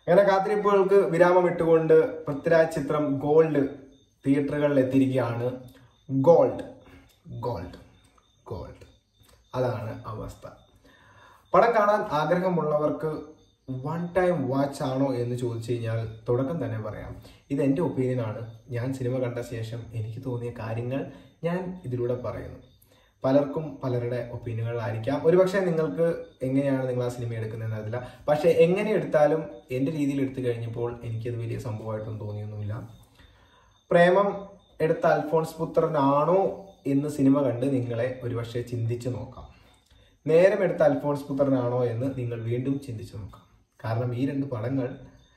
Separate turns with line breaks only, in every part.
അങ്ങനെ കാത്തിരിപ്പുകൾക്ക് വിരാമം ഇട്ടുകൊണ്ട് പൃഥ്വിരാജ് ചിത്രം ഗോൾഡ് തിയേറ്ററുകളിൽ എത്തിയിരിക്കുകയാണ് ഗോൾഡ് ഗോൾഡ് ഗോൾഡ് അതാണ് അവസ്ഥ പടം കാണാൻ ആഗ്രഹമുള്ളവർക്ക് വൺ ടൈം വാച്ച് ആണോ എന്ന് ചോദിച്ചു കഴിഞ്ഞാൽ തുടക്കം തന്നെ പറയാം ഇത് എൻ്റെ ഒപ്പീനിയൻ ആണ് ഞാൻ സിനിമ കണ്ട ശേഷം എനിക്ക് തോന്നിയ കാര്യങ്ങൾ ഞാൻ ഇതിലൂടെ പറയുന്നു പലർക്കും പലരുടെ ഒപ്പീനിയനുകളായിരിക്കാം ഒരുപക്ഷെ നിങ്ങൾക്ക് എങ്ങനെയാണ് നിങ്ങൾ ആ സിനിമ എടുക്കുന്നതെന്ന് അറിയില്ല പക്ഷേ എങ്ങനെ എടുത്താലും എൻ്റെ രീതിയിൽ എടുത്തു കഴിഞ്ഞപ്പോൾ എനിക്കത് വലിയ സംഭവമായിട്ടൊന്നും തോന്നിയൊന്നുമില്ല പ്രേമം എടുത്ത അൽഫോൺസ് പുത്രനാണോ എന്ന് സിനിമ കണ്ട് നിങ്ങളെ ഒരുപക്ഷെ ചിന്തിച്ചു നോക്കാം നേരം എടുത്ത അൽഫോൺസ് പുത്രനാണോ എന്ന് നിങ്ങൾ വീണ്ടും ചിന്തിച്ചു നോക്കാം കാരണം ഈ രണ്ട് പടങ്ങൾ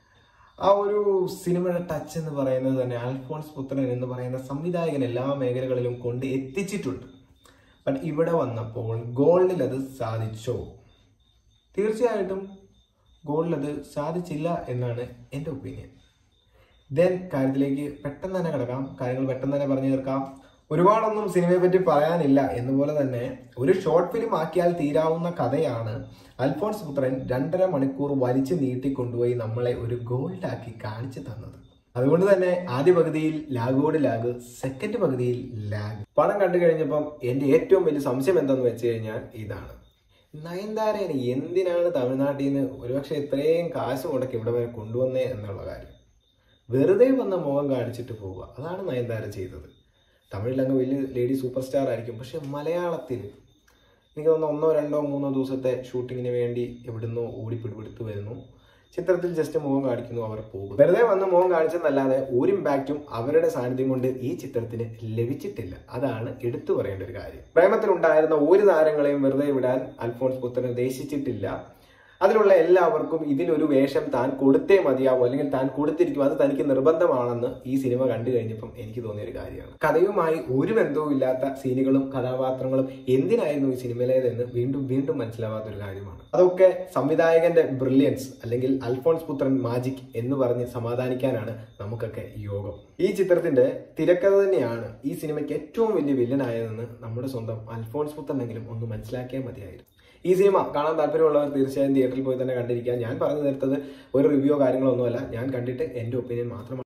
ആ ഒരു സിനിമയുടെ ടച്ച് എന്ന് പറയുന്നത് തന്നെ അൽഫോൺസ് പുത്രൻ എന്ന് പറയുന്ന സംവിധായകൻ എല്ലാ മേഖലകളിലും കൊണ്ട് എത്തിച്ചിട്ടുണ്ട് ബട്ട് ഇവിടെ വന്നപ്പോൾ ഗോൾഡിൽ അത് സാധിച്ചോ തീർച്ചയായിട്ടും ഗോൾഡിൽ അത് സാധിച്ചില്ല എന്നാണ് എൻ്റെ ഒപ്പീനിയൻ ദെൻ കാര്യത്തിലേക്ക് പെട്ടെന്ന് തന്നെ കിടക്കാം കാര്യങ്ങൾ പെട്ടെന്ന് തന്നെ പറഞ്ഞു തീർക്കാം ഒരുപാടൊന്നും സിനിമയെ പറ്റി പറയാനില്ല എന്നുപോലെ തന്നെ ഒരു ഷോർട്ട് ഫിലിം ആക്കിയാൽ തീരാവുന്ന കഥയാണ് അൽഫോൺസ് പുത്രൻ രണ്ടര മണിക്കൂർ വലിച്ചു നീട്ടിക്കൊണ്ടുപോയി നമ്മളെ ഒരു ഗോൾഡ് ആക്കി കാണിച്ചു തന്നത് അതുകൊണ്ട് തന്നെ ആദ്യ പകുതിയിൽ ലാഗോട് ലാഗ് സെക്കൻഡ് പകുതിയിൽ ലാഗ് പടം കണ്ടു കഴിഞ്ഞപ്പം എന്റെ ഏറ്റവും വലിയ സംശയം എന്താന്ന് വെച്ച് കഴിഞ്ഞാൽ ഇതാണ് നയൻതാരേനെ എന്തിനാണ് തമിഴ്നാട്ടിൽ നിന്ന് ഒരുപക്ഷെ ഇത്രയും കാശ് മുടക്കി ഇവിടെ വരെ കൊണ്ടുവന്നേ എന്നുള്ള കാര്യം വെറുതെ വന്ന മുഖം കാണിച്ചിട്ട് പോവുക അതാണ് നയൻതാര ചെയ്തത് തമിഴിൽ അങ്ങ് വലിയ ലേഡി സൂപ്പർ സ്റ്റാർ ആയിരിക്കും പക്ഷെ മലയാളത്തിൽ എനിക്ക് തോന്നുന്നു ഒന്നോ രണ്ടോ മൂന്നോ ദിവസത്തെ ഷൂട്ടിങ്ങിന് വേണ്ടി എവിടുന്നോ ഓടി പിടിപെടുത്ത് വരുന്നു ചിത്രത്തിൽ ജസ്റ്റ് മുഖം കാണിക്കുന്നു അവർ പോകും വെറുതെ വന്ന് മുഖം കാണിച്ചെന്നല്ലാതെ ഒരു ഇമ്പാക്റ്റും അവരുടെ സാന്നിധ്യം കൊണ്ട് ഈ ചിത്രത്തിന് ലഭിച്ചിട്ടില്ല അതാണ് എടുത്തു പറയേണ്ട ഒരു കാര്യം പ്രേമത്തിലുണ്ടായിരുന്ന ഒരു താരങ്ങളെയും വെറുതെ വിടാൻ അൽഫോൺസ് പുത്രൻ ഉദ്ദേശിച്ചിട്ടില്ല അതിലുള്ള എല്ലാവർക്കും ഇതിലൊരു വേഷം താൻ കൊടുത്തേ മതിയാവൂ അല്ലെങ്കിൽ താൻ കൊടുത്തിരിക്കും അത് തനിക്ക് നിർബന്ധമാണെന്ന് ഈ സിനിമ കണ്ടു കഴിഞ്ഞപ്പം എനിക്ക് തോന്നിയ ഒരു കാര്യമാണ് കഥയുമായി ഒരു ബന്ധവും ഇല്ലാത്ത സീനുകളും കഥാപാത്രങ്ങളും എന്തിനായിരുന്നു ഈ സിനിമയിലേതെന്ന് വീണ്ടും വീണ്ടും മനസ്സിലാവാത്ത ഒരു കാര്യമാണ് അതൊക്കെ സംവിധായകന്റെ ബ്രില്യൻസ് അല്ലെങ്കിൽ അൽഫോൺസ് പുത്രൻ മാജിക് എന്ന് പറഞ്ഞ് സമാധാനിക്കാനാണ് നമുക്കൊക്കെ യോഗം ഈ ചിത്രത്തിന്റെ തിരക്കഥ തന്നെയാണ് ഈ സിനിമയ്ക്ക് ഏറ്റവും വലിയ വില്ലനായതെന്ന് നമ്മുടെ സ്വന്തം അൽഫോൺസ് പുത്രനെങ്കിലും ഒന്ന് മനസ്സിലാക്കിയാൽ മതിയായിരുന്നു ഈ സിനിമ കാണാൻ താല്പര്യമുള്ളവർ തീർച്ചയായും തിയേറ്ററിൽ പോയി തന്നെ കണ്ടിരിക്കുക ഞാൻ പറഞ്ഞു തീർത്തത് ഒരു റിവ്യൂ കാര്യങ്ങളൊന്നുമല്ല ഞാൻ കണ്ടിട്ട് എൻ്റെ ഒപ്പീനിയൻ മാത്രമാണ്